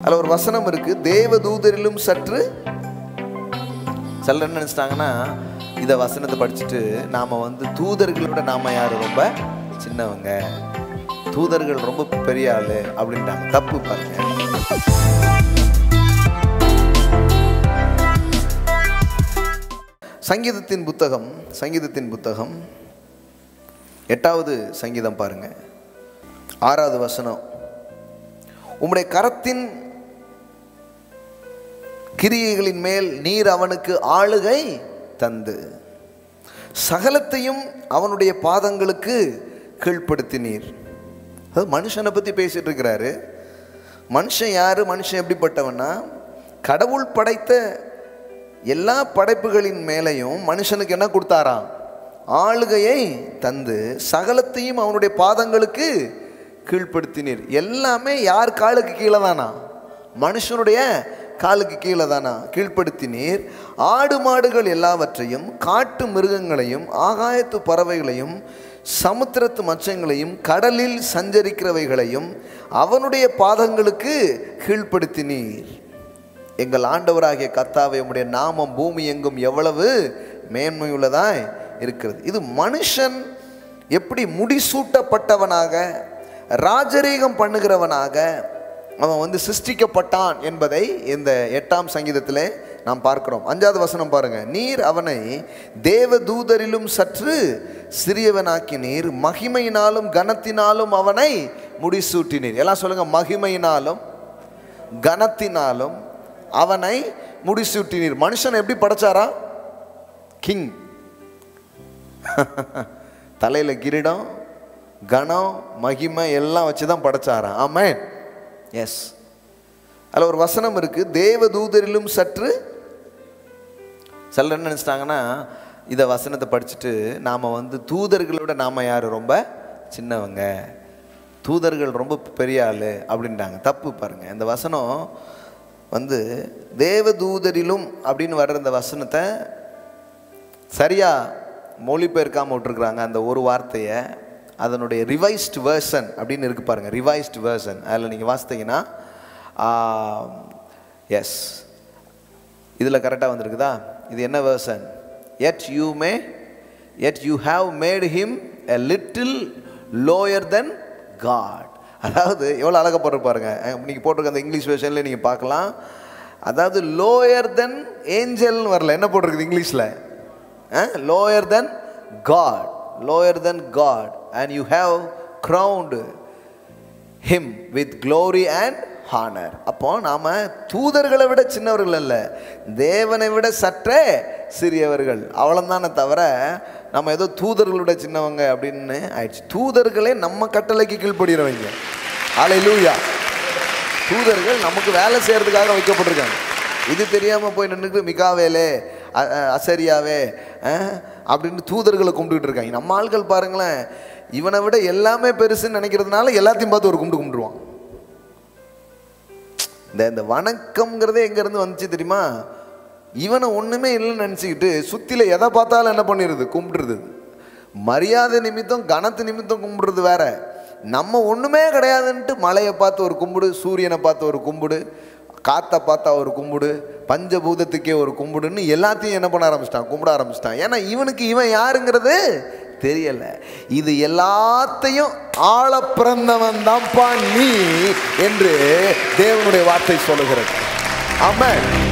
அதில் ஒரு வசனம் இருக்கு தேவ தூதரிலும் சற்று சிலர் என்ன நினச்சிட்டாங்கன்னா இதை வசனத்தை படிச்சுட்டு நாம் வந்து தூதர்களோட நாம யார் ரொம்ப சின்னவங்க தூதர்கள் ரொம்ப பெரிய ஆளு அப்படின்ட்டாங்க தப்பு பாருங்க சங்கீதத்தின் புத்தகம் சங்கீதத்தின் புத்தகம் எட்டாவது சங்கீதம் பாருங்க ஆறாவது வசனம் உம்முடைய கரத்தின் கிரியைகளின் மேல் நீர் அவனுக்கு ஆளுகை தந்து சகலத்தையும் அவனுடைய பாதங்களுக்கு கீழ்ப்படுத்தினீர் அது மனுஷனை பற்றி பேசிட்டு இருக்கிறாரு மனுஷன் யாரு மனுஷன் எப்படிப்பட்டவன்னா கடவுள் படைத்த எல்லா படைப்புகளின் மேலேயும் மனுஷனுக்கு என்ன கொடுத்தாராம் ஆளுகையை தந்து சகலத்தையும் அவனுடைய பாதங்களுக்கு கீழ்ப்படுத்தினீர் எல்லாமே யார் காலுக்கு கீழே தானா மனுஷனுடைய காலுக்கு கீழே தானா கீழ்ப்படுத்தினீர் ஆடு மாடுகள் எல்லாவற்றையும் காட்டு மிருகங்களையும் ஆகாயத்து பறவைகளையும் சமுத்திரத்து மச்சங்களையும் கடலில் சஞ்சரிக்கிறவைகளையும் அவனுடைய பாதங்களுக்கு கீழ்ப்படுத்தினீர் எங்கள் ஆண்டவராகிய கத்தாவை உம்முடைய நாமம் பூமி எங்கும் எவ்வளவு மேன்மையுள்ளதாய் இருக்கிறது இது மனுஷன் எப்படி முடிசூட்டப்பட்டவனாக ராஜரீகம் பண்ணுகிறவனாக அவன் வந்து சிருஷ்டிக்கப்பட்டான் என்பதை இந்த எட்டாம் சங்கீதத்திலே நாம் பார்க்கிறோம் அஞ்சாவது வசனம் பாருங்க நீர் அவனை தேவ தூதரிலும் சற்று சிறியவனாக்கினீர் மகிமையினாலும் கனத்தினாலும் அவனை முடிசூட்டினீர் எல்லாம் சொல்லுங்க மகிமையினாலும் கனத்தினாலும் அவனை முடிசூட்டினீர் மனுஷன் எப்படி படைச்சாரா கிங் தலையில் கிரீடம் கணம் மகிமை எல்லாம் வச்சு தான் படைச்சாராம் ஆமேன் எஸ் அதில் ஒரு வசனம் இருக்கு தேவ தூதரிலும் சற்று சிலர் என்ன நினச்சிட்டாங்கன்னா இதை வசனத்தை படிச்சுட்டு நாம் வந்து தூதர்களோட நாம் யார் ரொம்ப சின்னவங்க தூதர்கள் ரொம்ப பெரிய ஆள் அப்படின்ட்டாங்க தப்பு பாருங்க இந்த வசனம் வந்து தேவ தூதரிலும் அப்படின்னு வர்ற இந்த வசனத்தை சரியாக மொழிபெயர்க்காமல் விட்டுருக்குறாங்க அந்த ஒரு வார்த்தையை அதனுடைய ரிவைஸ்ட் வேர்சன் அப்படின்னு இருக்கு பாருங்க ரிவைஸ்ட் வேர்சன் அதில் நீங்கள் வாசித்தீங்கன்னா எஸ் இதில் கரெக்டாக வந்திருக்குதா இது என்ன version yet you may yet you have made him a little lower than God அதாவது எவ்வளோ அழகாக போட்டு பாருங்க நீங்கள் போட்டிருக்க அந்த இங்கிலீஷ் வேர்ஷனில் நீங்கள் பார்க்கலாம் அதாவது லோயர் தென் ஏஞ்சல்னு வரல என்ன போட்டிருக்குது இங்கிலீஷில் lower than God lower than God and you have crowned him with glory and honour அப்போ நாம் தூதர்களை விட சின்னவர்கள் அல்ல தேவனை விட சற்றே சிறியவர்கள் அவ்வளோதானே தவிர நம்ம ஏதோ தூதர்களோட சின்னவங்க அப்படின்னு ஆயிடுச்சு தூதர்களே நம்ம கட்டளைக்கு கீழ்ப்படுகிறவங்க ஆலை லூயா தூதர்கள் நமக்கு வேலை செய்கிறதுக்காக வைக்கப்பட்டிருக்காங்க இது தெரியாமல் போய் நின்றுட்டு மிகாவேலே அசரியாவே அப்படின்னு தூதர்களை கும்பிட்டுக்கிட்டு இருக்காங்க நம்ம ஆள்கள் பாருங்களேன் இவனை விட எல்லாமே பெருசுன்னு நினைக்கிறதுனால எல்லாத்தையும் பார்த்து ஒரு கும்பிட்டு கும்பிடுவான் இந்த இந்த வணக்கம்ங்கிறதே எங்கேருந்து வந்துச்சு தெரியுமா இவனை ஒன்றுமே இல்லைன்னு நினச்சிக்கிட்டு சுற்றில எதை பார்த்தாலும் என்ன பண்ணிடுது கும்பிடுறது மரியாதை நிமித்தம் கனத்து நிமித்தம் கும்பிடுறது வேற நம்ம ஒன்றுமே கிடையாதுன்ட்டு மலையை பார்த்து ஒரு கும்பிடு சூரியனை பார்த்து ஒரு கும்பிடு காற்றை பார்த்தா ஒரு கும்பிடு பஞ்சபூதத்துக்கே ஒரு கும்பிடுன்னு எல்லாத்தையும் என்ன பண்ண ஆரம்பிச்சிட்டான் கும்பிட ஆரம்பிச்சிட்டான் ஏன்னா இவனுக்கு இவன் யாருங்கிறது தெரியல இது எல்லாத்தையும் ஆள பிறந்தவன் தான்ப்பா நீ என்று தேவனுடைய வார்த்தை சொல்லுகிறது ஆமாம்